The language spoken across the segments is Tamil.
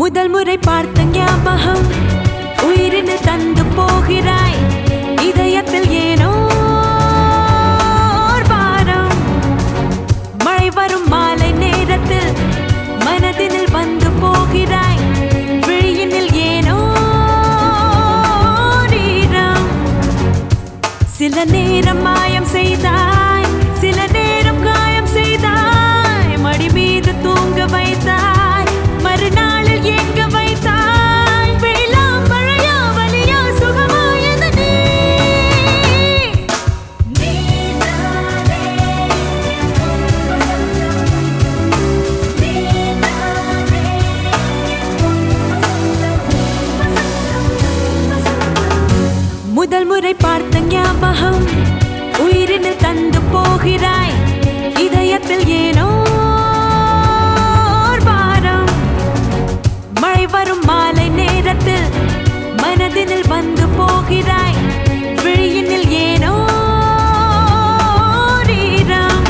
முதல் முறை பார்த்த ஞாபகம் உயிரினு தந்து போகிறாய் இதயத்தில் ஏனோ ஓர் பாரம் மழை வரும் மாலை நேரத்தில் மனதினில் வந்து போகிறாய் விழியினில் ஏனோ ஓர் ஈரம் சில நேரம் மாயம் செய்தாய் சில நேரம் காயம் செய்தாய் மடி மீது தூங்க வைத்தாய் மறுநாளில் ஏங்க வைத்தாய் வெயிலாம் மழையா வலியா சுகமா எது நீ முதல் முறை பார்த்த ஞாபகம் உயிரினு தந்து போகிறாய் இதயத்தில் ஏனோ ஓர் பாரம் மழை வரும் மாலை நேரத்தில் மனதினில் வந்து போகிறாய் விழியினில் ஏனோ ஓர் ஈரம்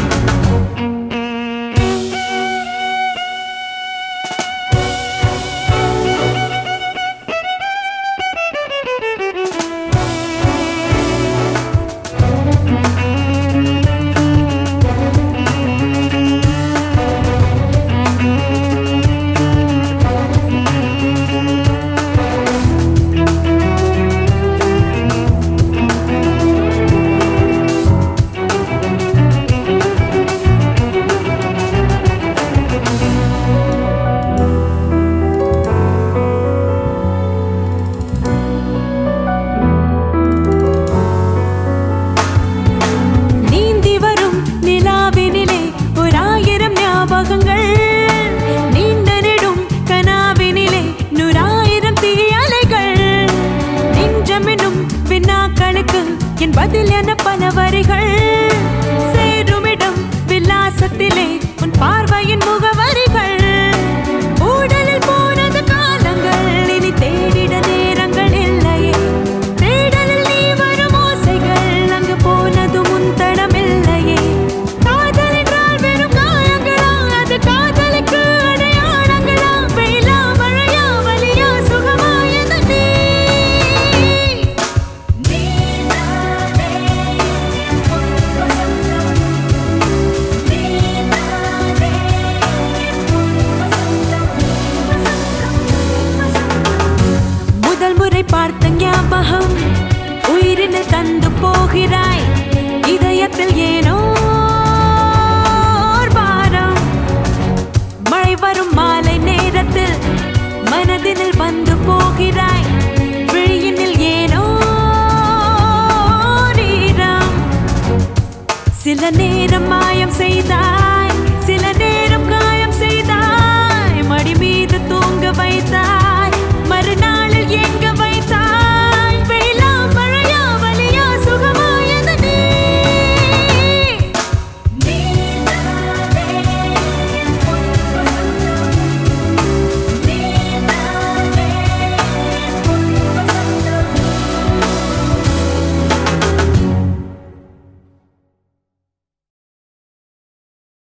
நீந்தி வரும் நிலாவினிலே ஓராயிரம் ஞாபகங்கள் நீண்ட நெடும் கனாவினிலே நூறாயிரம் தீயலைகள் நெஞ்சமெனும் வினாக்களுக்கு என் பதில் என பல வரிகள் சேருமிடம் விலாசத்திலே உன் பார்வையின் முகவரிகள் ஊடலில் போனது காலங்கள் இனி தேடிட நேரங்கள் இல்லையே தேடலில் நீ வரும் ஓசைகள் அங்கு போனதும் உன் தடமில்லையே காதல் என்றால் வெறும் காயங்களா அது காதலுக்கு அடையாளங்களா வெயிலா மழையா வலியா சுகமா எது நீ முதல் முறை பார்த்த ஞாபகம் உயிரினு தந்து போகிறாய் இதயத்தில் ஏனோ ஓர் பாரம் மழை வரும் மாலை நேரத்தில் மனதினில் வந்து போகிறாய் விழியினில் ஏனோ ஓர் ஈரம் சில நேரம் மாயம் செய்தாய்